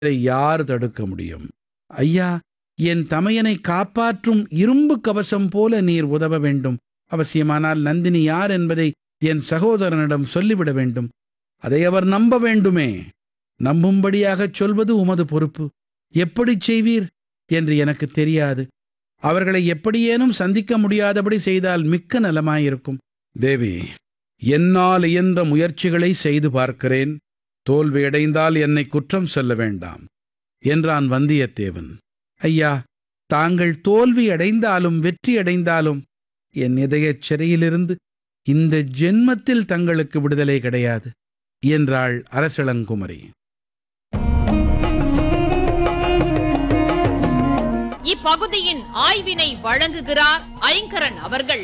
இதை யார் தடுக்க முடியும் ஐயா என் தமையனை காப்பாற்றும் இரும்பு கவசம் போல நீர் உதவ வேண்டும் அவசியமானால் நந்தினி யார் என்பதை என் சகோதரனிடம் சொல்லிவிட வேண்டும் அதை அவர் நம்ப வேண்டுமே நம்பும்படியாகச் சொல்வது உமது பொறுப்பு எப்படிச் செய்வீர் என்று எனக்கு தெரியாது அவர்களை எப்படியேனும் சந்திக்க முடியாதபடி செய்தால் மிக்க நலமாயிருக்கும் தேவி என்னால் இயன்ற முயற்சிகளை செய்து பார்க்கிறேன் தோல்வியடைந்தால் என்னை குற்றம் சொல்ல வேண்டாம் என்றான் வந்தியத்தேவன் ஐயா தாங்கள் தோல்வி அடைந்தாலும் வெற்றி அடைந்தாலும் என் இதயச் சிறையிலிருந்து இந்த ஜென்மத்தில் தங்களுக்கு விடுதலை கிடையாது என்றாள் அரசளங்குமரி இப்பகுதியின் ஆய்வினை வழங்குகிறார் ஐங்கரன் அவர்கள்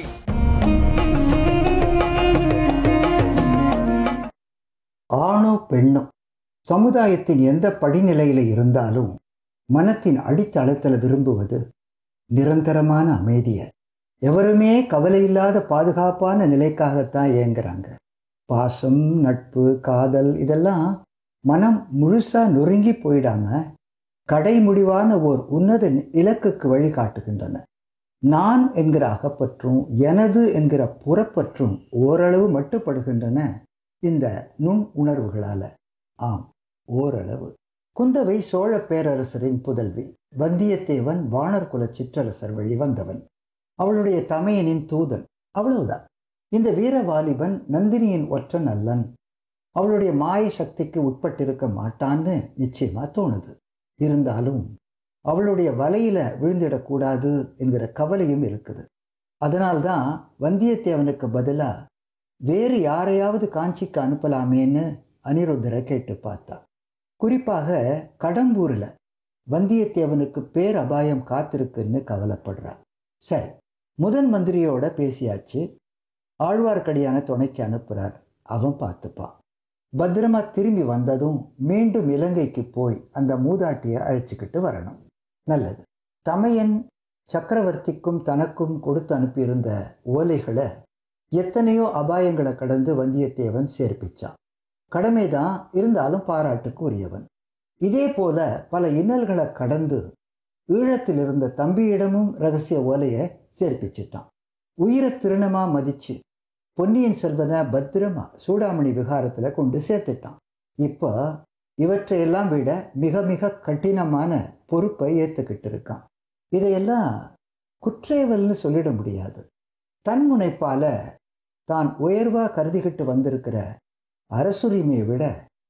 ஆணோ பெண்ணோ சமுதாயத்தின் எந்த படிநிலையில இருந்தாலும் மனத்தின் அடித்தளத்தில் விரும்புவது நிரந்தரமான அமைதிய எவருமே கவலையில்லாத பாதுகாப்பான நிலைக்காகத்தான் ஏங்குறாங்க பாசம் நட்பு காதல் இதெல்லாம் மனம் முழுசா நொறுங்கி போயிடாம கடைமுடிவான ஓர் உன்னத இலக்குக்கு வழிகாட்டுகின்றன நான் என்கிற அகப்பற்றும் எனது என்கிற புறப்பற்றும் ஓரளவு மட்டுப்படுகின்றன இந்த நுண் உணர்வுகளால ஆம் ஓரளவு குந்தவை சோழ பேரரசரின் புதல்வி வந்தியத்தேவன் வானர் குல சிற்றரசர் வழி வந்தவன் அவளுடைய தமையனின் தூதன் அவ்வளவுதான் இந்த வீரவாலிபன் நந்தினியின் ஒற்றன் அல்லன் அவளுடைய மாய சக்திக்கு உட்பட்டிருக்க மாட்டான்னு நிச்சயமா தோணுது இருந்தாலும் அவளுடைய வலையில விழுந்திடக்கூடாது என்கிற கவலையும் இருக்குது அதனால்தான் வந்தியத்தேவனுக்கு பதிலா வேறு யாரையாவது காஞ்சிக்கு அனுப்பலாமேன்னு அனிருத்தரை கேட்டு பார்த்தா குறிப்பாக கடம்பூரில் வந்தியத்தேவனுக்கு பேர் அபாயம் காத்திருக்குன்னு கவலைப்படுறா சரி முதன் மந்திரியோட பேசியாச்சு ஆழ்வார்க்கடியான துணைக்கு அனுப்புறார் அவன் பார்த்துப்பான் பத்திரமா திரும்பி வந்ததும் மீண்டும் இலங்கைக்கு போய் அந்த மூதாட்டியை அழைச்சிக்கிட்டு வரணும் நல்லது தமையன் சக்கரவர்த்திக்கும் தனக்கும் கொடுத்து அனுப்பியிருந்த ஓலைகளை எத்தனையோ அபாயங்களை கடந்து வந்தியத்தேவன் சேர்ப்பிச்சான் கடமைதான் இருந்தாலும் பாராட்டுக்கு உரியவன் இதே போல பல இன்னல்களை கடந்து ஈழத்தில் இருந்த தம்பியிடமும் ரகசிய ஓலையை சேர்ப்பிச்சிட்டான் உயிரை திருணமா மதிச்சு பொன்னியின் செல்வனை பத்திரமா சூடாமணி விகாரத்தில் கொண்டு சேர்த்துட்டான் இப்போ இவற்றையெல்லாம் விட மிக மிக கடினமான பொறுப்பை ஏற்றுக்கிட்டு இருக்கான் இதையெல்லாம் குற்றேவல்னு சொல்லிட முடியாது தன்முனைப்பால தான் உயர்வா கருதிக்கிட்டு வந்திருக்கிற அரசுரிமையை விட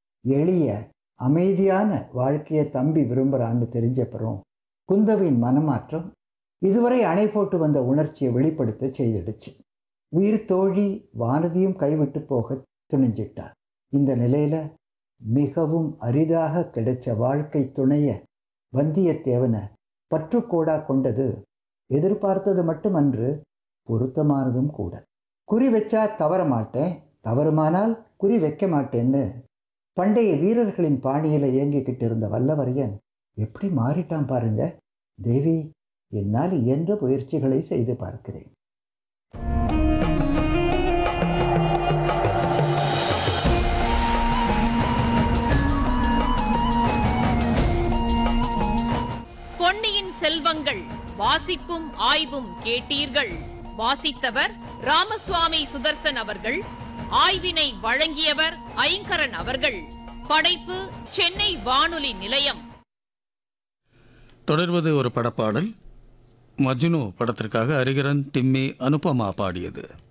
எளிய அமைதியான வாழ்க்கையை தம்பி விரும்புகிறான்னு தெரிஞ்சப்பறம் குந்தவின் மனமாற்றம் இதுவரை அணை போட்டு வந்த உணர்ச்சியை வெளிப்படுத்த செய்திடுச்சு உயிர் தோழி வானதியும் கைவிட்டு போக துணிஞ்சிட்டார் இந்த நிலையில மிகவும் அரிதாக கிடைச்ச வாழ்க்கை துணைய வந்தியத்தேவனை பற்றுக்கோடா கொண்டது எதிர்பார்த்தது மட்டுமன்று பொருத்தமானதும் கூட குறி வச்சா தவற மாட்டேன் தவறுமானால் குறி வைக்க மாட்டேன்னு பண்டைய வீரர்களின் பாணியில இயங்கிக்கிட்டு இருந்த வல்லவரையன் எப்படி மாறிட்டான் பாருங்க தேவி என்னால் இயன்ற முயற்சிகளை செய்து பார்க்கிறேன் பொன்னியின் செல்வங்கள் வாசிப்பும் ஆய்வும் கேட்டீர்கள் வாசித்தவர் ராமசுவாமி சுதர்சன் அவர்கள் ஆய்வினை வழங்கியவர் ஐங்கரன் அவர்கள் படைப்பு சென்னை வானொலி நிலையம் தொடர்வது ஒரு படப்பாடல் மஜ்னு படத்திற்காக ஹரிகரன் டிம்மி அனுபமா பாடியது